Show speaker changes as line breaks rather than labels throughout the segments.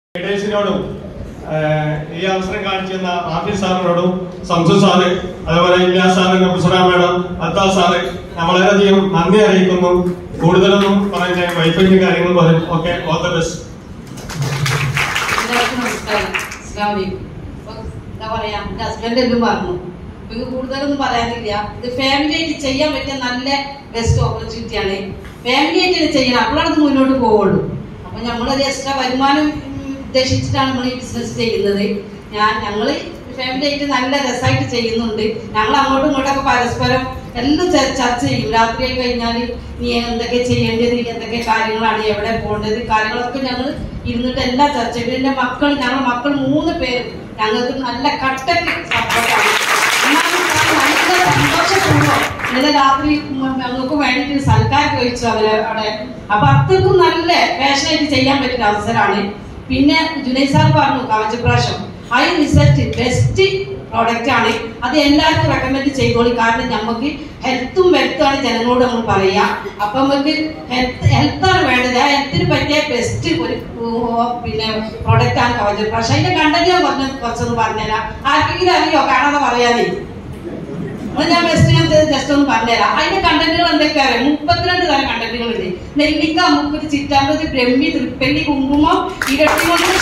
ലീഡേഴ്സിനോടും ഏഹ്, ഈ അവസരം കാണിച്ചെന്ന office സാറിനോടും Samsu sir അതുപോലെ ഇല്ലാസ് സാറ് പ്രൊഫസറാ മേഡം അത്താ സാറ് ഞാൻ വളരെയധികം നന്ദി അറിയിക്കുന്നു കൂടുതലൊന്നും പറഞ്ഞ വൈഫൈന്റെ കാര്യങ്ങൾ പറയും ഓക്കെ ഓൾ ദ ബെസ്റ്റ്
എല്ലാവർക്കും നമസ്കാരം അസ്സലാമു അലൈക്കും. അപ്പൊ എന്താ പറയാ എന്റെ ഹസ്ബൻഡ് എല്ലാം പറഞ്ഞു അപ്പൊ ഇത് കൂടുതലൊന്നും പറയാനില്ല ഇത് ഫാമിലി ആയിട്ട് ചെയ്യാൻ പറ്റിയ നല്ല ബെസ്റ്റ് ഓപ്പർച്യൂണിറ്റി ആണ് ഫാമിലി ആയിട്ട് ഇത് ചെയ്യണം അപ്പോഴാണ് ഇത് മുന്നോട്ട് പോവുള്ളൂ അപ്പൊ നമ്മളൊരു എക്സ്ട്രാ വരുമാനം ഉം, ഉദ്ദേശിച്ചിട്ടാണ് നമ്മൾ ഈ ബിസിനസ് ചെയ്യുന്നത് ഞാൻ ഞങ്ങള് ഫാമിലി ആയിട്ട് നല്ല രസമായിട്ട് ചെയ്യുന്നുണ്ട് ഞങ്ങൾ അങ്ങോട്ടും ഇങ്ങോട്ടൊക്കെ പരസ്പരം എല്ലാം ചർ- ചർച്ച ചെയ്യും രാത്രി ആയി കഴിഞ്ഞാൽ നീ എന്തൊക്കെ ചെയ്യേണ്ടത് നീ എന്തൊക്കെ കാര്യങ്ങളാണ് എവിടെ പോകേണ്ടത് കാര്യങ്ങളൊക്കെ ഞങ്ങൾ ഇരുന്നിട്ട് എല്ലാം ചർച്ച ചെയ്യും എന്റെ മക്കൾ ഞങ്ങൾ മക്കൾ മൂന്ന് പേരും ഞങ്ങൾക്ക് നല്ല കട്ടക്ക് സപ്പോർട്ടാണ് എന്നാലും നല്ല സന്തോഷപൂർവ്വം ഇന്നലെ രാത്രി ഉം ഞങ്ങൾക്ക് വേണ്ടിയിട്ട് സൽക്കാരം കഴിച്ചു അവര് അവിടെ അപ്പൊ അത്രക്കും നല്ല പാഷനായിട്ട് ചെയ്യാൻ പറ്റിയ അവസരമാണ് പിന്നെ ജുനൈദ് സാർ പറഞ്ഞു Kavachaprasham high result best product ആണ് അത് എല്ലാവർക്കും റെക്കമെൻഡ് ചെയ്തോളി കാരണം നമുക്ക് ഹെൽത്തും വെൽത്തുമാണ് ജനങ്ങളോട് നമ്മൾ പറയാ അപ്പൊ നമുക്ക് ഹെൽത്ത് ഹെൽത്താണ് വേണ്ടത് ആ ഹെൽത്തിന് പറ്റിയ ബെസ്റ്റ് ഒരു ഉം, പിന്നെ പ്രോഡക്റ്റ് ആണ് കവചപ്രാശം അതിന്റെ കണ്ടന്റ് ഞാൻ കുറച്ച് കുറച്ചൊന്ന് പറഞ്ഞുതരാം ആർക്കെങ്കിലും അറിയോ കാണാതെ പറയാനേ അപ്പൊ ഞാൻ ബെസ്റ്റ് ഞാൻ ജസ്റ്റ് ഒന്ന് പറഞ്ഞുതരാം അതിന്റെ കണ്ടന്റുകൾ എന്തൊക്കെയാ അറിയാം മുപ്പത്തിരണ്ട് തരം കണ്ടന്റുകൾ ഉണ്ട് നെല്ലിക്ക മുപ്പത് ചിറ്റാമ്പത് ബ്രഹ്മി തൃപ്പല്ലി കുങ്കുമം ഇരട്ടിമൊന്ന്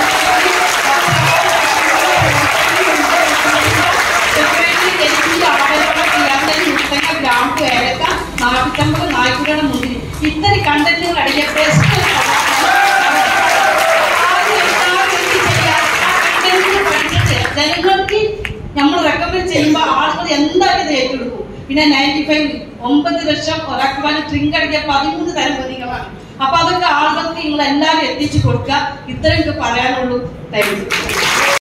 ഗ്രാമ്പ് ഏലക്ക നാട്ടിത്തമ്പത് നായ്ക്കുകളുടെ മുന്തിരി ഇത്തരം കണ്ടന്റുകൾ അടങ്ങിയ ബെസ്റ്റ് ജനങ്ങൾക്ക് നമ്മൾ റെക്കമെൻഡ് ചെയ്യുമ്പോൾ ആളുകൾ എന്തായാലും ഇത് ഏറ്റെടുക്കും പിന്നെ നയൻറ്റി ഫൈവ് ഒമ്പത് ലക്ഷം ഒരാൾക്ക് വേണ്ടി ഡ്രിങ്ക് അടിക്കുക പതിമൂന്ന് തരം പൊതികളാണ് അപ്പൊ അതൊക്കെ ആളുകൾക്ക് നിങ്ങൾ എല്ലാവരും എത്തിച്ചു കൊടുക്കുക ഇത്രയൊക്കെ പറയാനുള്ളൂ താങ്ക് യു